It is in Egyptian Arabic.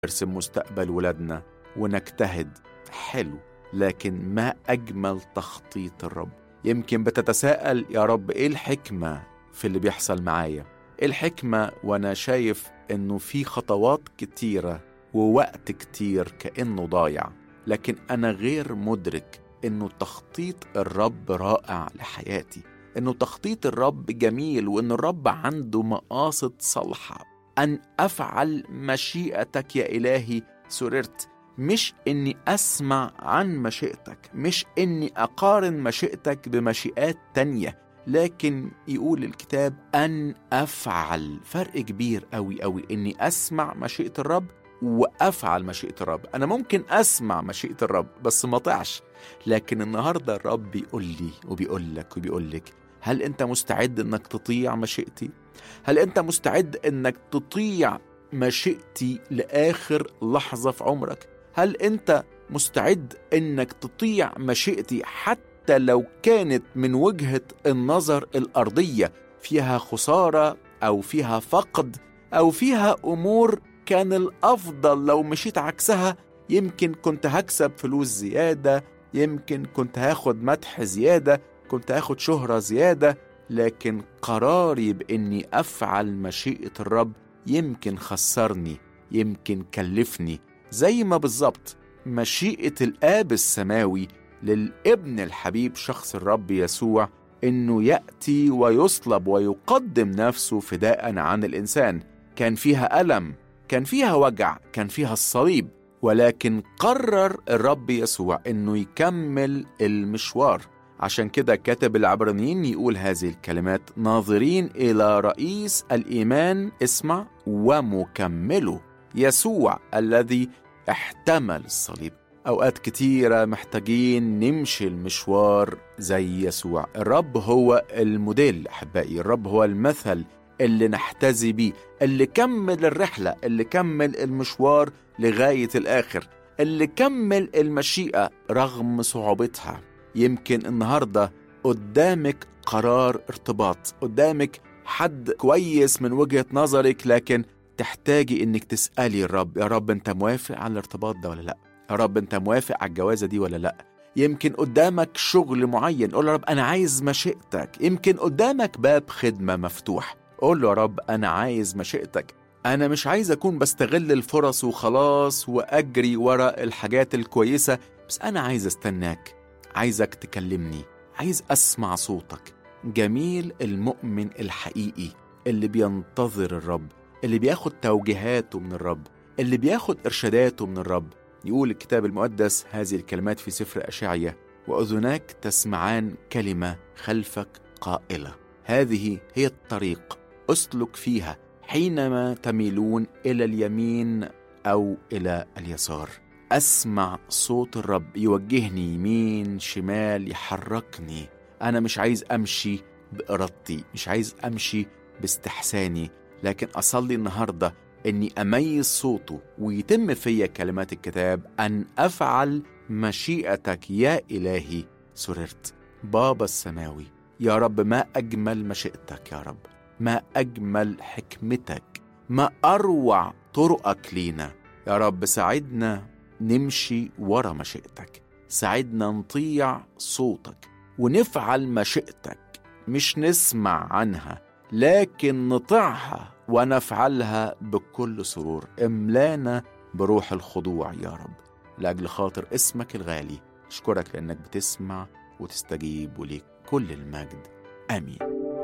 نرسم مستقبل ولادنا ونجتهد حلو لكن ما أجمل تخطيط الرب يمكن بتتساءل يا رب إيه الحكمة في اللي بيحصل معايا إيه الحكمة وأنا شايف إنه في خطوات كتيرة ووقت كتير كأنه ضايع لكن أنا غير مدرك إنه تخطيط الرب رائع لحياتي إنه تخطيط الرب جميل وإن الرب عنده مقاصد صالحة أن أفعل مشيئتك يا إلهي سررت مش إني أسمع عن مشيئتك مش إني أقارن مشيئتك بمشيئات تانية لكن يقول الكتاب أن أفعل فرق كبير أوي أوي إني أسمع مشيئة الرب وأفعل مشيئة الرب أنا ممكن أسمع مشيئة الرب بس ما طعش لكن النهاردة الرب بيقول لي وبيقول لك وبيقول لك هل أنت مستعد إنك تطيع مشيئتي؟ هل أنت مستعد إنك تطيع مشيئتي لآخر لحظة في عمرك؟ هل أنت مستعد إنك تطيع مشيئتي حتى لو كانت من وجهة النظر الأرضية فيها خسارة أو فيها فقد أو فيها أمور كان الأفضل لو مشيت عكسها يمكن كنت هكسب فلوس زيادة يمكن كنت هاخد مدح زيادة كنت هاخد شهرة زيادة لكن قراري بإني أفعل مشيئة الرب يمكن خسرني يمكن كلفني زي ما بالظبط مشيئة الآب السماوي للابن الحبيب شخص الرب يسوع إنه يأتي ويصلب ويقدم نفسه فداء عن الإنسان كان فيها ألم كان فيها وجع كان فيها الصليب ولكن قرر الرب يسوع إنه يكمل المشوار عشان كده كاتب العبرانيين يقول هذه الكلمات ناظرين إلى رئيس الإيمان اسمع ومكمله يسوع الذي احتمل الصليب أوقات كتيرة محتاجين نمشي المشوار زي يسوع الرب هو الموديل أحبائي الرب هو المثل اللي نحتذي بيه اللي كمل الرحلة اللي كمل المشوار لغاية الآخر اللي كمل المشيئة رغم صعوبتها يمكن النهاردة قدامك قرار ارتباط قدامك حد كويس من وجهة نظرك لكن تحتاجي انك تسألي الرب يا رب انت موافق على الارتباط ده ولا لا يا رب انت موافق على الجوازة دي ولا لا يمكن قدامك شغل معين قول يا رب انا عايز مشيئتك يمكن قدامك باب خدمة مفتوح قول له يا رب انا عايز مشيئتك انا مش عايز اكون بستغل الفرص وخلاص واجري ورا الحاجات الكويسة بس انا عايز استناك عايزك تكلمني عايز اسمع صوتك جميل المؤمن الحقيقي اللي بينتظر الرب اللي بياخد توجيهاته من الرب اللي بياخد ارشاداته من الرب يقول الكتاب المقدس هذه الكلمات في سفر اشعيا واذناك تسمعان كلمه خلفك قائله هذه هي الطريق اسلك فيها حينما تميلون الى اليمين او الى اليسار اسمع صوت الرب يوجهني يمين شمال يحركني انا مش عايز امشي بارادتي مش عايز امشي باستحساني لكن اصلي النهارده اني اميز صوته ويتم فيا كلمات الكتاب ان افعل مشيئتك يا الهي سررت بابا السماوي يا رب ما اجمل مشيئتك يا رب ما اجمل حكمتك ما اروع طرقك لينا يا رب ساعدنا نمشي ورا مشيئتك ساعدنا نطيع صوتك ونفعل مشيئتك مش نسمع عنها لكن نطيعها ونفعلها بكل سرور املانا بروح الخضوع يا رب لاجل خاطر اسمك الغالي اشكرك لانك بتسمع وتستجيب وليك كل المجد امين